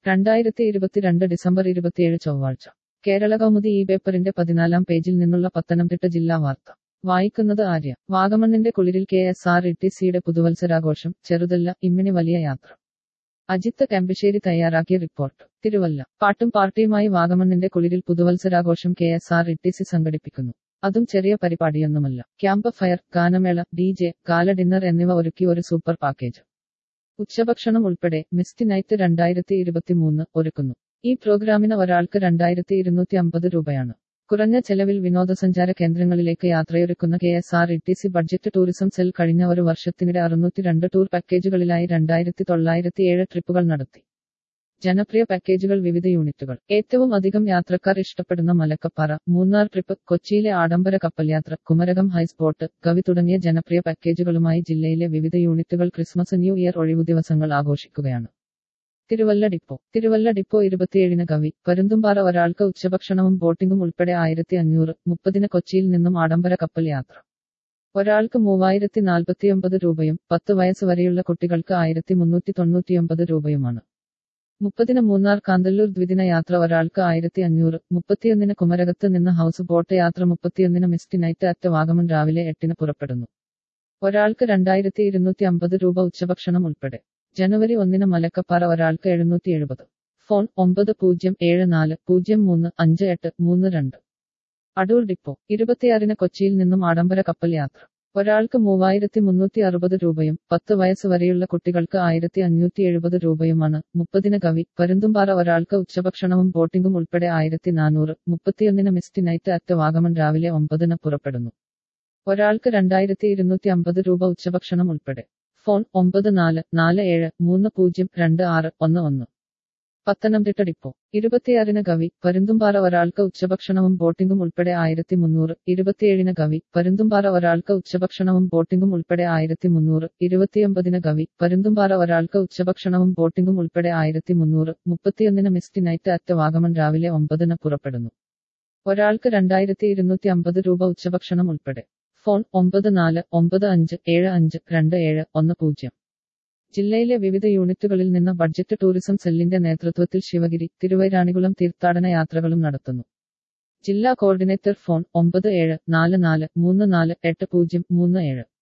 രണ്ടായിരത്തി ഇരുപത്തിരണ്ട് ഡിസംബർ ഇരുപത്തിയേഴ് ചൊവ്വാഴ്ച കേരള കൗമുദി ഈ പേപ്പറിന്റെ പതിനാലാം പേജിൽ നിന്നുള്ള പത്തനംതിട്ട ജില്ലാ വാർത്ത വായിക്കുന്നത് ആര്യ വാഗമണ്ണിന്റെ കുളിരിൽ കെ എസ് ആർ ഇ ടി സിയുടെ പുതുവത്സരാഘോഷം ചെറുതല്ല ഇമ്മിണി വലിയ യാത്ര അജിത്ത് കെമ്പശ്ശേരി തയ്യാറാക്കിയ റിപ്പോർട്ട് തിരുവല്ല പാട്ടും പാർട്ടിയുമായി വാഗമണ്ണിന്റെ കുളിരിൽ പുതുവത്സരാഘോഷം K S R T C സി സംഘടിപ്പിക്കുന്നു അതും ചെറിയ പരിപാടിയൊന്നുമല്ല ക്യാമ്പ് ഫയർ ഗാനമേള ഡി ജെ ഗാല ഡിന്നർ എന്നിവ ഒരുക്കി ഒരു സൂപ്പർ പാക്കേജ് ഉച്ചഭക്ഷണം ഉൾപ്പെടെ മിസ്റ്റി നൈറ്റ് രണ്ടായിരത്തി ഇരുപത്തിമൂന്ന് ഒരുക്കുന്നു ഈ പ്രോഗ്രാമിന് ഒരാൾക്ക് രണ്ടായിരത്തി ഇരുന്നൂറ്റി അമ്പത് രൂപയാണ് കുറഞ്ഞ ചെലവിൽ വിനോദസഞ്ചാര കേന്ദ്രങ്ങളിലേക്ക് യാത്രയൊരുക്കുന്ന K S R T C C budget tourism cell കഴിഞ്ഞ ഒരു വർഷത്തിനിടെ അറുന്നൂറ്റി രണ്ട് ടൂർ പാക്കേജുകളിലായി രണ്ടായിരത്തി തൊള്ളായിരത്തി ഏഴ് ട്രിപ്പുകൾ നടത്തി ജനപ്രിയ പാക്കേജുകൾ വിവിധ യൂണിറ്റുകൾ ഏറ്റവും അധികം യാത്രക്കാർ ഇഷ്ടപ്പെടുന്ന മലക്കപ്പാറ മൂന്നാർ ട്രിപ്പ് കൊച്ചിയിലെ ആഡംബര കപ്പൽ യാത്ര കുമരകം ഹൈസ്പോട്ട് കവി തുടങ്ങിയ ജനപ്രിയ പാക്കേജുകളുമായി ജില്ലയിലെ വിവിധ യൂണിറ്റുകൾ ക്രിസ്മസ് ന്യൂ ഇയർ ഒഴിവു ദിവസങ്ങൾ ആഘോഷിക്കുകയാണ് തിരുവല്ല ഡിപ്പോ തിരുവല്ല ഡിപ്പോ ഇരുപത്തിയേഴിന് കവി പരുന്തുംപാറ ഒരാൾക്ക് ഉച്ചഭക്ഷണവും ബോട്ടിംഗും ഉൾപ്പെടെ ആയിരത്തി അഞ്ഞൂറ് മുപ്പതിന് കൊച്ചിയിൽ നിന്നും ആഡംബര കപ്പൽ യാത്ര ഒരാൾക്ക് മൂവായിരത്തി നാൽപ്പത്തിയൊമ്പത് രൂപയും പത്ത് വയസ്സ് വരെയുള്ള കുട്ടികൾക്ക് ആയിരത്തി മുന്നൂറ്റി തൊണ്ണൂറ്റിയൊമ്പത് രൂപയുമാണ് മുപ്പതിന് മൂന്നാർ കാന്തല്ലൂർ ദ്വിദിന യാത്ര ഒരാൾക്ക് ആയിരത്തി അഞ്ഞൂറ് മുപ്പത്തിയൊന്നിന് കുമരകത്ത് നിന്ന് ഹൗസ് ബോട്ട് യാത്ര മുപ്പത്തിയൊന്നിന് മിസ്റ്റി നൈറ്റ് അറ്റ് വാഗമൺ രാവിലെ എട്ടിന് പുറപ്പെടുന്നു ഒരാൾക്ക് രണ്ടായിരത്തി ഇരുന്നൂറ്റി അമ്പത് രൂപ ഉച്ചഭക്ഷണം ഉൾപ്പെടെ ജനുവരി ഒന്നിന് മലക്കപ്പാറ ഒരാൾക്ക് എഴുന്നൂറ്റി എഴുപത് ഫോൺ ഒമ്പത് പൂജ്യം ഏഴ് നാല് പൂജ്യം മൂന്ന് അഞ്ച് എട്ട് മൂന്ന് രണ്ട് അടൂർ ഡിപ്പോ ഇരുപത്തിയാറിന് കൊച്ചിയിൽ നിന്നും ആഡംബര കപ്പൽ യാത്ര ഒരാൾക്ക് മൂവായിരത്തി മുന്നൂറ്റി അറുപത് രൂപയും പത്ത് വയസ്സ് വരെയുള്ള കുട്ടികൾക്ക് ആയിരത്തി അഞ്ഞൂറ്റി എഴുപത് രൂപയുമാണ് മുപ്പതിന് കവി പരുന്തുംപാറ ഒരാൾക്ക് ഉച്ചഭക്ഷണവും ബോട്ടിംഗും ഉൾപ്പെടെ ആയിരത്തി നാനൂറ് മുപ്പത്തിയൊന്നിന് മിസ്റ്റി നൈറ്റ് അറ്റ് വാഗമൺ രാവിലെ ഒമ്പതിന് പുറപ്പെടുന്നു ഒരാൾക്ക് രണ്ടായിരത്തി ഇരുന്നൂറ്റി അമ്പത് രൂപ ഉച്ചഭക്ഷണം ഉൾപ്പെടെ ഫോൺ ഒമ്പത് നാല് നാല് ഏഴ് മൂന്ന് പൂജ്യം രണ്ട് ആറ് ഒന്ന് ഒന്ന് പത്തനംതിട്ട ഡിപ്പോ ഇരുപത്തിയാറിന് കവി പരുന്തുംപാറ ഒരാൾക്ക് ഉച്ചഭക്ഷണവും ബോട്ടിംഗും ഉൾപ്പെടെ ആയിരത്തി മുന്നൂറ് ഇരുപത്തിയേഴിന് കവി പരുന്തുംപാറ ഒരാൾക്ക് ഉച്ചഭക്ഷണവും ബോട്ടിംഗും ഉൾപ്പെടെ ആയിരത്തി മുന്നൂറ് ഇരുപത്തിയൊമ്പതിന് കവി പരുന്തുംപാറ ഒരാൾക്ക് ഉച്ചഭക്ഷണവും ബോട്ടിംഗും ഉൾപ്പെടെ ആയിരത്തി മുന്നൂറ് മുപ്പത്തിയൊന്നിന് മിസ്റ്റി നൈറ്റ് അറ്റ് വാഗമൺ രാവിലെ ഒമ്പതിന് പുറപ്പെടുന്നു ഒരാൾക്ക് രണ്ടായിരത്തി ഇരുന്നൂറ്റി അമ്പത് രൂപ ഉച്ചഭക്ഷണം ഉൾപ്പെടെ ഫോൺ ഒമ്പത് നാല് ഒമ്പത് അഞ്ച് ഏഴ് അഞ്ച് രണ്ട് ഏഴ് ഒന്ന് പൂജ്യം ജില്ലയിലെ വിവിധ യൂണിറ്റുകളിൽ നിന്ന് ബഡ്ജറ്റ് ടൂറിസം സെല്ലിന്റെ നേതൃത്വത്തിൽ ശിവഗിരി തിരുവൈരാണികുളം തീർത്ഥാടന യാത്രകളും നടത്തുന്നു ജില്ലാ കോർഡിനേറ്റർ ഫോൺ ഒമ്പത് ഏഴ് നാല് നാല് മൂന്ന് നാല് എട്ട് പൂജ്യം മൂന്ന് ഏഴ്